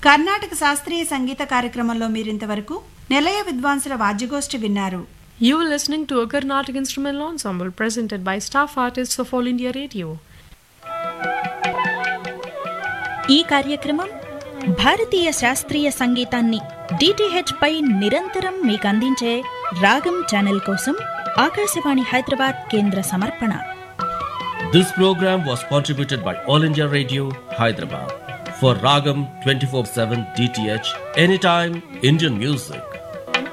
కర్ణాటక శాస్త్రీయ సంగీత కార్యక్రమంలో మీరింతవరకు నిలయ విద్వాంసుల వాద్యగోష్ఠి విన్నారు You were listening to a Carnatic instrumental ensemble presented by staff artists of All India Radio. ఈ కార్యక్రమం భారతీయ శాస్త్రీయ సంగీతాన్ని డిటిహెచ్ పై నిరంతరం మీకు అందించే రాగం ఛానల్ కోసం ఆకాశవాణి హైదరాబాద్ కేంద్ర సమర్పణ This program was contributed by All India Radio, Hyderabad. For Ragam 24 7 DTH, anytime Indian music.